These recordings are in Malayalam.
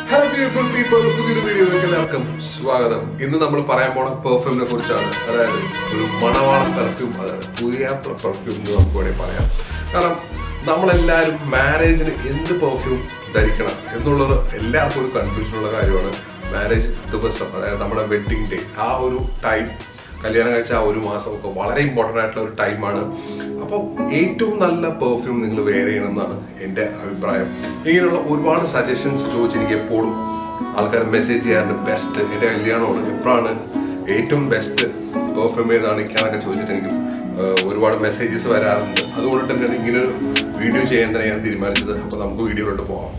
ഹലോ ബ്യൂട്ടിഫുൾ പീപ്പിൾ പുതിയൊരു വീഡിയോയിലേക്ക് എല്ലാവർക്കും സ്വാഗതം ഇന്ന് നമ്മൾ പറയാൻ പോണ പെർഫ്യൂമിനെ കുറിച്ചാണ് അതായത് ഒരു മണവാള പെർഫ്യൂം അതായത് പുതിയ പെർഫ്യൂം എന്ന് നമുക്ക് വേണമെങ്കിൽ പറയാം കാരണം നമ്മളെല്ലാവരും മാരേജിന് എന്ത് പെർഫ്യൂം ധരിക്കണം എന്നുള്ളത് എല്ലാവർക്കും ഒരു കൺഫ്യൂഷൻ ഉള്ള കാര്യമാണ് മാരേജ് ദിവസം അതായത് നമ്മുടെ വെഡിങ് ഡേ ആ ഒരു ടൈം കല്യാണം കഴിച്ച ആ ഒരു മാസം ഒക്കെ വളരെ ഇമ്പോർട്ടൻ്റ് ആയിട്ടുള്ള ഒരു ടൈമാണ് അപ്പോൾ ഏറ്റവും നല്ല പെർഫ്യൂം നിങ്ങൾ വെയർ ചെയ്യണം എന്നാണ് എൻ്റെ അഭിപ്രായം ഇങ്ങനെയുള്ള ഒരുപാട് സജഷൻസ് ചോദിച്ച് എനിക്ക് എപ്പോഴും ആൾക്കാർ മെസ്സേജ് ചെയ്യാറുണ്ട് ബെസ്റ്റ് എൻ്റെ കല്യാണമാണ് എപ്പോഴാണ് ഏറ്റവും ബെസ്റ്റ് പെർഫ്യൂം ഏതാണ് ഇരിക്കാനൊക്കെ ചോദിച്ചിട്ട് എനിക്ക് ഏഹ്, ഒരുപാട് മെസ്സേജസ് വരാറുണ്ട് അതുകൊണ്ട് തന്നെയാണ് ഇങ്ങനെ ഒരു വീഡിയോ ചെയ്യാൻ തന്നെ ഞാൻ തീരുമാനിച്ചത് അപ്പോൾ നമുക്ക് വീഡിയോയിലോട്ട് പോകാം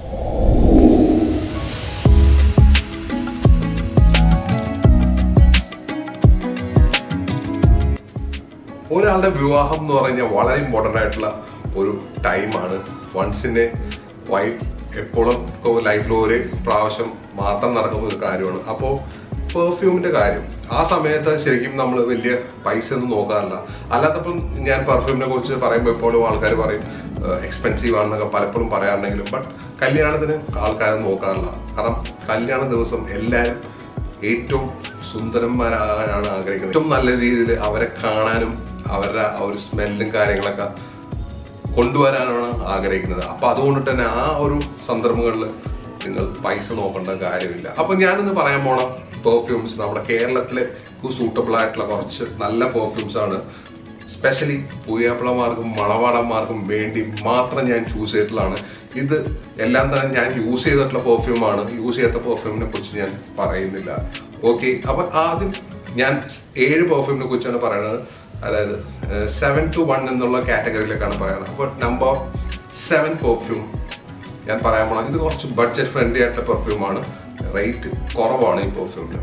ഒരാളുടെ വിവാഹം എന്ന് പറഞ്ഞാൽ വളരെ ഇമ്പോർട്ടൻ്റ് ആയിട്ടുള്ള ഒരു ടൈമാണ് വൺസിൻ്റെ വൈഫ് എപ്പോഴും ലൈഫിൽ ഒരു പ്രാവശ്യം മാത്രം നടക്കുന്ന ഒരു കാര്യമാണ് അപ്പോൾ പെർഫ്യൂമിന്റെ കാര്യം ആ സമയത്ത് ശരിക്കും നമ്മൾ വലിയ പൈസ ഒന്നും നോക്കാറില്ല അല്ലാത്തപ്പം ഞാൻ പെർഫ്യൂമിനെ കുറിച്ച് പറയുമ്പോൾ എപ്പോഴും ആൾക്കാർ പറയും എക്സ്പെൻസീവ് ആണെന്നൊക്കെ പലപ്പോഴും പറയാറുണ്ടെങ്കിലും ബട്ട് കല്യാണത്തിന് ആൾക്കാർ നോക്കാറില്ല കാരണം കല്യാണ ദിവസം എല്ലാവരും ഏറ്റവും സുന്ദരന്മാരാകാനാണ് ആഗ്രഹിക്കുന്നത് ഏറ്റവും നല്ല രീതിയിൽ അവരെ കാണാനും അവരുടെ ആ ഒരു സ്മെല്ലും കാര്യങ്ങളൊക്കെ കൊണ്ടുവരാനാണ് ആഗ്രഹിക്കുന്നത് അപ്പൊ അതുകൊണ്ട് തന്നെ ആ ഒരു സന്ദർഭങ്ങളിൽ നിങ്ങൾ പൈസ നോക്കേണ്ട കാര്യമില്ല അപ്പൊ ഞാനിന്ന് പറയാൻ പോണ പെർഫ്യൂംസ് നമ്മുടെ കേരളത്തിലെ സൂട്ടബിൾ ആയിട്ടുള്ള കുറച്ച് നല്ല പെർഫ്യൂംസ് ആണ് സ്പെഷ്യലി പൂയാപ്പിളമാർക്കും മണവാളന്മാർക്കും വേണ്ടി മാത്രം ഞാൻ ചൂസ് ചെയ്തിട്ടുള്ളതാണ് ഇത് എല്ലാം തന്നെ ഞാൻ യൂസ് ചെയ്തിട്ടുള്ള പെർഫ്യൂമാണ് യൂസ് ചെയ്യാത്ത പെർഫ്യൂമിനെ കുറിച്ച് ഞാൻ പറയുന്നില്ല ഓക്കെ അപ്പൊ ആദ്യം ഞാൻ ഏഴ് പെർഫ്യൂമിനെ കുറിച്ചാണ് പറയുന്നത് അതായത് സെവൻ ടു വൺ എന്നുള്ള കാറ്റഗറിയിലേക്കാണ് പറയുന്നത് അപ്പോൾ നമ്പർ സെവൻ പെർഫ്യൂം ഞാൻ പറയാൻ പോണത് ഇത് കുറച്ച് ബഡ്ജറ്റ് ഫ്രണ്ട്ലി ആയിട്ടുള്ള പെർഫ്യൂമാണ് റേറ്റ് കുറവാണ് ഈ പെർഫ്യൂമിന്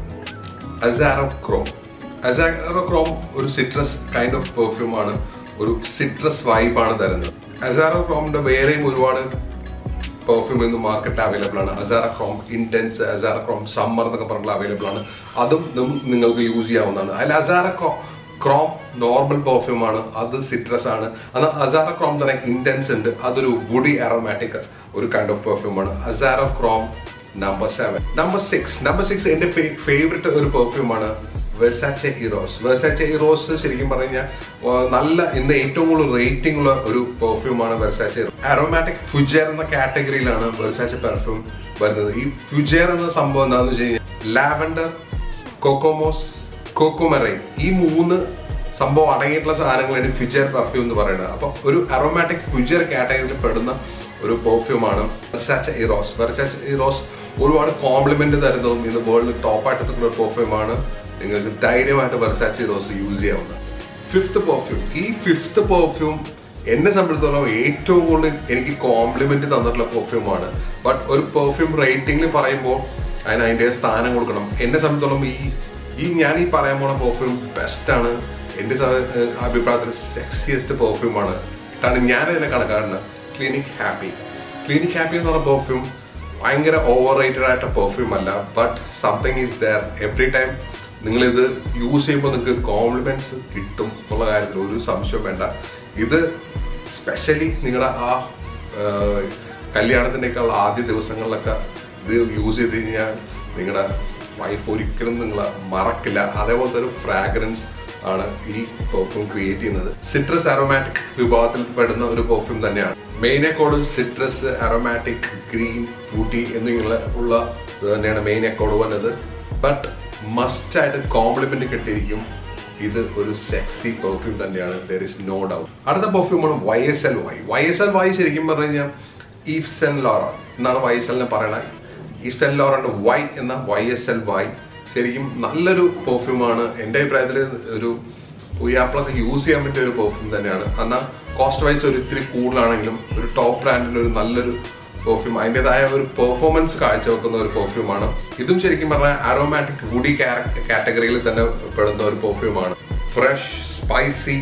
അസാറോ ക്രോം അസാറോ ക്രോം ഒരു സിട്രസ് കൈൻഡ് ഓഫ് പെർഫ്യൂം ആണ് ഒരു സിട്രസ് വൈബാണ് തരുന്നത് അസാറോ ക്രോമിന്റെ വേറെയും ഒരുപാട് പെർഫ്യൂം ഇന്ന് മാർക്കറ്റിൽ അവൈലബിൾ ആണ് Azzaro Chrome Intense Azzaro Chrome Summer എന്നൊക്കെ പറഞ്ഞിട്ട് അവൈലബിൾ ആണ് അതും നും- നിങ്ങൾക്ക് യൂസ് ചെയ്യാവുന്നതാണ് അതിൽ അസാറ ക്രോം നോർമൽ പെർഫ്യൂം ആണ് അത് സിട്രസ് ആണ് എന്നാൽ അസാറ ക്രോം തന്നെ ഇന്റൻസ് ഉണ്ട് അതൊരു വുഡി അറോമാറ്റിക് ഒരു കൈൻഡ് ഓഫ് പെർഫ്യൂം ആണ് Azzaro Chrome number seven number six number six എന്റെ ഫേവററ്റ് ഒരു പെർഫ്യൂം ആണ് വെസാച്ചെ ഇറോസ് വെസാച്ചെ ഇറോസ് ശരിക്കും പറഞ്ഞു കഴിഞ്ഞാൽ നല്ല ഇന്ന് ഏറ്റവും കൂടുതൽ റേറ്റിംഗ് ഉള്ള ഒരു പെർഫ്യൂം ആണ് വെർസാച്ചെ അറോമാറ്റിക് ഫുജർ എന്ന കാറ്റഗറിയിലാണ് വെർസാച്ചെ പെർഫ്യൂം വരുന്നത് ഈ ഫുജർ എന്ന സംഭവം എന്താണെന്ന് വെച്ച് കഴിഞ്ഞാൽ ലാവൻഡർ കോക്കോമോസ് കോക്കോമറൈൻ ഈ മൂന്ന് സംഭവം അടങ്ങിയിട്ടുള്ള സാധനങ്ങളാണ് ഫുജർ പെർഫ്യൂം എന്ന് പറയുന്നത് അപ്പൊ ഒരു അറോമാറ്റിക് ഫുജർ കാറ്റഗറിയിൽ പെടുന്ന ഒരു പെർഫ്യൂമാണ് വെർസാച്ച ഇറോസ് വെർസാച്ച ഇറോസ് ഒരുപാട് കോംപ്ലിമെന്റ് തരുന്നതും ഇന്ന് വേൾഡിൽ ടോപ്പായിട്ട് എത്തുന്ന ഒരു പെർഫ്യൂമാണ് നിങ്ങൾക്ക് ധൈര്യമായിട്ട് വെർസാച്ച ഇറോസ് യൂസ് ചെയ്യാവുന്നത് ഫിഫ്ത്ത് പെർഫ്യൂം ഈ ഫിഫ്ത്ത് പെർഫ്യൂം എന്നെ സംബന്ധിച്ചിടത്തോളം ഏറ്റവും കൂടുതൽ എനിക്ക് കോംപ്ലിമെന്റ് തന്നിട്ടുള്ള പെർഫ്യൂമാണ് ബട്ട് ഒരു പെർഫ്യൂം റേറ്റിംഗിൽ പറയുമ്പോൾ അതിന് അതിൻ്റെ സ്ഥാനം കൊടുക്കണം എന്നെ സംബന്ധിച്ചിടത്തോളം ഈ ഈ ഞാൻ ഈ പറയാൻ പോണ പെർഫ്യൂം ബെസ്റ്റ് ആണ് എൻ്റെ സ- ഏഹ് അഭിപ്രായത്തിൽ സെക്സിയസ്റ്റ് പെർഫ്യൂം ആണ് കാരണം ഞാൻ അതിനെ കണക്കാറുണ്ട് ക്ലിനിക് ഹാപ്പി ക്ലിനിക് ഹാപ്പി എന്ന് പറഞ്ഞ പെർഫ്യൂം ഭയങ്കര ഓവർ റേറ്റഡ് ആയിട്ട് പെർഫ്യൂം അല്ല but something is there every time നിങ്ങളിത് യൂസ് ചെയ്യുമ്പോൾ നിങ്ങൾക്ക് കോംപ്ലിമെന്റ്സ് കിട്ടും എന്നുള്ള കാര്യത്തിൽ ഒരു സംശയം വേണ്ട ഇത് സ്പെഷ്യലി നിങ്ങളുടെ ആ ആഹ്, കല്യാണത്തിൻ്റെയൊക്കെയുള്ള ആദ്യ ദിവസങ്ങളിലൊക്കെ ഇത് യൂസ് ചെയ്ത് കഴിഞ്ഞാൽ നിങ്ങളുടെ വൈഫ് ഒരിക്കലും നിങ്ങളെ മറക്കില്ല അതേപോലത്തെ ഒരു ഫ്രാഗ്രൻസ് ആണ് ഈ പെർഫ്യൂം ക്രിയേറ്റ് ചെയ്യുന്നത് സിട്രസ് അറോമാറ്റിക് വിഭാഗത്തിൽ പെടുന്ന ഒരു പെർഫ്യൂം തന്നെയാണ് main accord citrus aromatic green fruity എന്നിങ്ങനെ ഉള്ള ഇത് തന്നെയാണ് മെയിനക്കോട് വന്നത് ബട്ട് മസ്റ്റ് ആയിട്ട് കോംപ്ലിമെന്റ് കിട്ടിയിരിക്കും ഇത് ഒരു സെക്സി പെർഫ്യൂം തന്നെയാണ് ദർ ഇസ് നോ ഡൗട്ട് അടുത്ത പെർഫ്യൂമാണ് Y S L Y Y S L Y ശരിക്കും പറഞ്ഞു കഴിഞ്ഞാൽ ഈഫ് സെൻ ലോറ എന്നാണ് വൈ എസ് എല്ലിനെ പറയണത് ഈഫ് സെൻ ലോറന്റെ വൈ എന്ന വൈ എസ് എൽ വൈ ശരിക്കും നല്ലൊരു പെർഫ്യൂമാണ് എൻ്റെ അഭിപ്രായത്തിൽ ഒരു പുയ്യാപ്പിളൊക്കെ യൂസ് ചെയ്യാൻ പറ്റിയ ഒരു പെർഫ്യൂം തന്നെയാണ് എന്നാൽ കോസ്റ്റ് വൈസ് ഒരു ഇത്തിരി കൂടുതലാണെങ്കിലും ഒരു ടോപ്പ് ബ്രാൻഡിന്റെ ഒരു നല്ലൊരു പെർഫ്യൂം അതിൻ്റെതായ ഒരു പെർഫോമൻസ് കാഴ്ചവെക്കുന്ന ഒരു പെർഫ്യൂമാണ് ഇതും ശരിക്കും പറഞ്ഞാൽ അറോമാറ്റിക് വുഡി കാറ്റഗറിയിൽ തന്നെ പെടുന്ന ഒരു പെർഫ്യൂമാണ് fresh spicy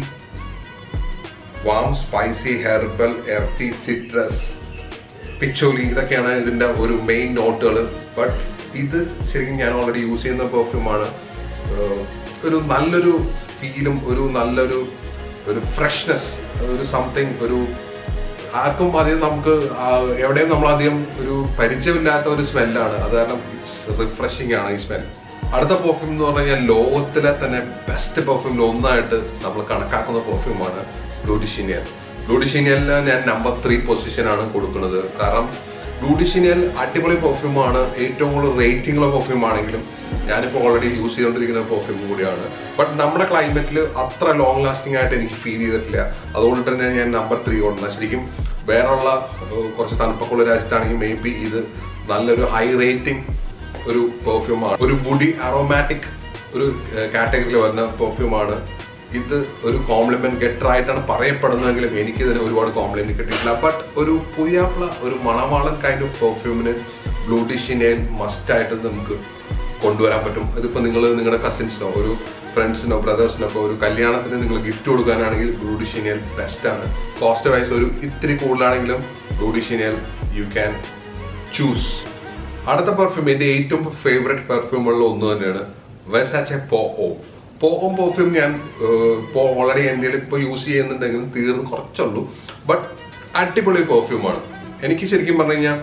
warm spicy herbal earthy citrus patchouli ഇതൊക്കെയാണ് ഇതിന്റെ ഒരു മെയിൻ നോട്ടുകൾ ബട്ട് ഇത് ശരിക്കും ഞാൻ ഓൾറെഡി യൂസ് ചെയ്യുന്ന പെർഫ്യൂമാണ് ഒരു നല്ലൊരു ഫീലും ഒരു നല്ലൊരു ഒരു ഫ്രഷ്നെസ് ഒരു സംതിങ് ഒരു ആർക്കും അധികം നമുക്ക് ആ, എവിടെയും നമ്മൾ അധികം ഒരു പരിചയമില്ലാത്ത ഒരു സ്മെല്ലാണ് അത് കാരണം റിഫ്രഷിംഗ് ആണ് ഈ സ്മെൽ അടുത്ത പെർഫ്യൂം എന്ന് പറഞ്ഞു കഴിഞ്ഞാൽ ലോകത്തിലെ തന്നെ ബെസ്റ്റ് പെർഫ്യൂമിൽ ഒന്നായിട്ട് നമ്മൾ കണക്കാക്കുന്ന പെർഫ്യൂമാണ് ബ്ലൂഡിഷിനിയൽ ബ്ലൂഡിഷിനിയലിന് ഞാൻ നമ്പർ ത്രീ പൊസിഷനാണ് കൊടുക്കുന്നത് കാരണം ബ്ലൂഡിഷിനിയൽ അടിപൊളി പെർഫ്യൂമാണ് ഏറ്റവും കൂടുതൽ റേറ്റിംഗ് ഉള്ള പെർഫ്യൂം ആണെങ്കിലും ഞാനിപ്പോൾ ഓൾറെഡി യൂസ് ചെയ്തുകൊണ്ടിരിക്കുന്ന പെർഫ്യൂം കൂടിയാണ് ബട്ട് നമ്മുടെ ക്ലൈമറ്റിൽ അത്ര ലോങ് ലാസ്റ്റിംഗ് ആയിട്ട് എനിക്ക് ഫീൽ ചെയ്തിട്ടില്ല അതുകൊണ്ട് തന്നെ ഞാൻ നമ്പർ ത്രീ കൊണ്ടുവന്നത് ശരിക്കും വേറെയുള്ള ഏഹ്, കുറച്ച് തണുപ്പൊക്കെ ഉള്ള രാജ്യത്താണെങ്കിൽ മേ ബി ഇത് നല്ലൊരു ഹൈ റേറ്റിംഗ് ഒരു പെർഫ്യൂമാണ് ഒരു വുഡി അറോമാറ്റിക് ഒരു കാറ്റഗറിയിൽ വരുന്ന പെർഫ്യൂമാണ് ഇത് ഒരു കോംപ്ലിമെന്റ് ഗെറ്റർ ആയിട്ടാണ് പറയപ്പെടുന്നതെങ്കിലും എനിക്ക് ഇതിന് ഒരുപാട് കോംപ്ലിമെന്റ് കിട്ടിയിട്ടില്ല ബട്ട് ഒരു പുയ്യാപ്ല ഒരു മണവാളൻ കൈൻഡ് ഓഫ് പെർഫ്യൂമിന് ബ്ലൂട്ടിഷിനെയിൽ മസ്റ്റ് ആയിട്ട് നമുക്ക് കൊണ്ടുവരാൻ പറ്റും ഇതിപ്പോൾ നിങ്ങൾ നിങ്ങളുടെ കസിൻസിനോ ഒരു ഫ്രണ്ട്സിനോ ബ്രദേഴ്സിനോ ഒക്കെ ഒരു കല്യാണത്തിന് നിങ്ങൾ ഗിഫ്റ്റ് കൊടുക്കാനാണെങ്കിൽ ബ്ലൂഡിഷിനിയൽ ബെസ്റ്റ് ആണ് കോസ്റ്റ് വൈസ് ഒരു ഇത്തിരി കൂടുതലാണെങ്കിലും ബ്ലൂഡിഷിനിയൽ യു ക്യാൻ ചൂസ് അടുത്ത പെർഫ്യൂം എൻ്റെ ഏറ്റവും ഫേവറേറ്റ് പെർഫ്യൂമുകളിൽ ഒന്ന് തന്നെയാണ് വെസാച്ചെ പോ ഓ പോ ഓം പെർഫ്യൂം ഞാൻ ഇപ്പോൾ ഓൾറെഡി എൻ്റെ ഇപ്പോൾ യൂസ് ചെയ്യുന്നുണ്ടെങ്കിലും തീർന്ന് കുറച്ചുള്ളൂ ബട്ട് അടിപൊളി പെർഫ്യൂമാണ് എനിക്ക് ശരിക്കും പറഞ്ഞു കഴിഞ്ഞാൽ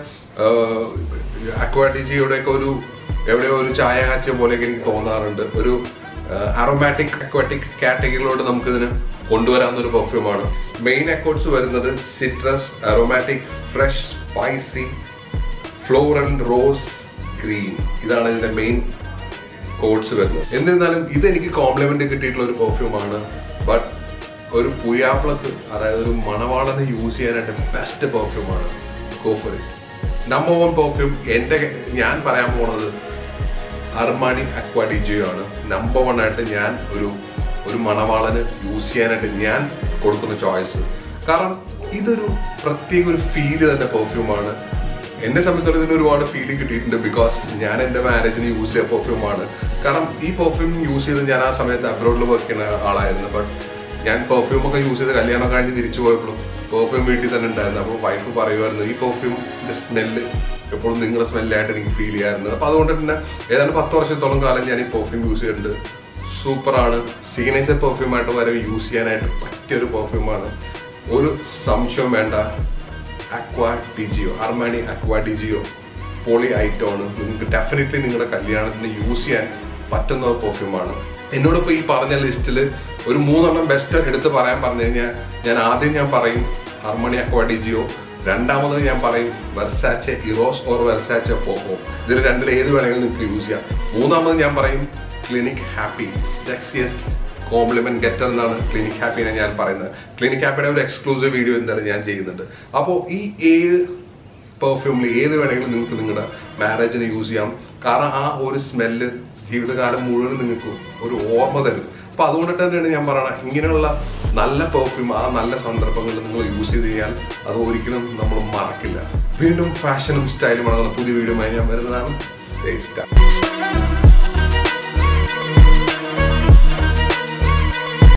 അക്വാറ്റിജിയുടെ ഒക്കെ ഒരു എവിടെയോ ഒരു ചായ കാച്ചിയ പോലെയൊക്കെ എനിക്ക് തോന്നാറുണ്ട് ഒരു അറോമാറ്റിക് അക്വാറ്റിക് കാറ്റഗറിയിലോട്ട് നമുക്കിതിന് കൊണ്ടുവരാവുന്ന ഒരു പെർഫ്യൂമാണ് മെയിൻ അക്കോർഡ്സ് വരുന്നത് citrus aromatic fresh spicy floral rose green ഇതാണ് ഇതിന്റെ മെയിൻ കോഡ്സ് വരുന്നത് എന്നിരുന്നാലും ഇത് എനിക്ക് കോംപ്ലിമെന്റ് കിട്ടിയിട്ടുള്ള ഒരു പെർഫ്യൂമാണ് ബട്ട് ഒരു പുയാപ്പിളക്ക് അതായത് ഒരു മണവാളനെ യൂസ് ചെയ്യാനായിട്ട് ബെസ്റ്റ് പെർഫ്യൂമാണ് കോഫർ നമ്പർ വൺ പെർഫ്യൂം എൻ്റെ ഞാൻ പറയാൻ പോണത് അർമാണി അക്വാഡിജിയോ ആണ് നമ്പർ വൺ ആയിട്ട് ഞാൻ ഒരു ഒരു മണവാളന് യൂസ് ചെയ്യാനായിട്ട് ഞാൻ കൊടുക്കുന്ന ചോയ്സ് കാരണം ഇതൊരു പ്രത്യേക ഒരു ഫീല് തന്നെ പെർഫ്യൂമാണ് എന്നെ സംബന്ധിച്ചിടത്തോളം ഇതിന് ഒരുപാട് ഫീൽ കിട്ടിയിട്ടുണ്ട് ബിക്കോസ് ഞാൻ എൻ്റെ മാരേജിന് യൂസ് ചെയ്ത പെർഫ്യൂമാണ് കാരണം ഈ പെർഫ്യൂം യൂസ് ചെയ്ത് ഞാൻ ആ സമയത്ത് അബ്രോഡിൽ വർക്ക് ചെയ്യുന്ന ആളായിരുന്നു ബട്ട് ഞാൻ പെർഫ്യൂം ഒക്കെ യൂസ് ചെയ്ത് കല്യാണം കഴിഞ്ഞ് തിരിച്ചു പോയപ്പോഴും പെർഫ്യൂം വീട്ടിൽ തന്നെ ഉണ്ടായിരുന്നു അപ്പോൾ വൈഫ് പറയുമായിരുന്നു ഈ പെർഫ്യൂമിന്റെ സ്മെല്ല് എപ്പോഴും നിങ്ങളുടെ സ്മെല്ലായിട്ട് എനിക്ക് ഫീൽ ചെയ്യാറുണ്ട് അപ്പോൾ അതുകൊണ്ട് തന്നെ ഏതാണ്ട് പത്ത് വർഷത്തോളം കാലം ഞാൻ ഈ പെർഫ്യൂം യൂസ് ചെയ്യുന്നുണ്ട് സൂപ്പറാണ് സിഗ്നേച്ചർ പെർഫ്യൂമായിട്ട് വരെ യൂസ് ചെയ്യാനായിട്ട് പറ്റിയൊരു പെർഫ്യൂമാണ് ഒരു സംശയവും വേണ്ട അക്വാ ഡിജിയോ അർമാനി അക്വാ ഡിജിയോ പോളി ഐറ്റമാണ് നിങ്ങൾക്ക് ഡെഫിനറ്റ്ലി നിങ്ങളുടെ കല്യാണത്തിന് യൂസ് ചെയ്യാൻ പറ്റുന്ന പെർഫ്യൂമാണ് എന്നോടിപ്പോൾ ഈ പറഞ്ഞ ലിസ്റ്റിൽ ഒരു മൂന്നെണ്ണം ബെസ്റ്റ് എടുത്ത് പറയാൻ പറഞ്ഞു കഴിഞ്ഞാൽ ഞാൻ ആദ്യം ഞാൻ പറയും അർമണി അക്വാ ഡിജിയോ രണ്ടാമത് ഞാൻ പറയും വെർസാച്ചെ ഇറോസ് ഓർ വെർസാച്ചെ പോക്കോ ഇതിൽ രണ്ടിൽ ഏത് വേണമെങ്കിലും നിങ്ങൾക്ക് യൂസ് ചെയ്യാം മൂന്നാമത് ഞാൻ പറയും Clinique Happy sexiest compliment getter എന്നാണ് ക്ലിനിക് ഹാപ്പിനെ ഞാൻ പറയുന്നത് ക്ലിനിക് ഹാപ്പിയുടെ ഒരു എക്സ്ക്ലൂസീവ് വീഡിയോ എന്തായാലും ഞാൻ ചെയ്യുന്നുണ്ട് അപ്പോൾ ഈ ഏഴ് പെർഫ്യൂമിൽ ഏത് വേണമെങ്കിലും നിങ്ങൾക്ക് നിങ്ങളുടെ മാരേജിന് യൂസ് ചെയ്യാം കാരണം ആ ഒരു സ്മെല്ല് ജീവിതകാലം മുഴുവൻ നിങ്ങൾക്ക് ഒരു ഓർമ്മ തരും അപ്പൊ അതുകൊണ്ട് തന്നെയാണ് ഞാൻ പറയണത് ഇങ്ങനെയുള്ള നല്ല പെർഫ്യൂം ആ നല്ല സന്ദർഭങ്ങളിൽ നിങ്ങൾ യൂസ് ചെയ്ത് കഴിഞ്ഞാൽ അത് ഒരിക്കലും നമ്മൾ മറക്കില്ല വീണ്ടും ഫാഷനും സ്റ്റൈലും അടങ്ങുന്ന പുതിയ വീഡിയോ ഞാൻ വരുന്നതാണ് Stay star.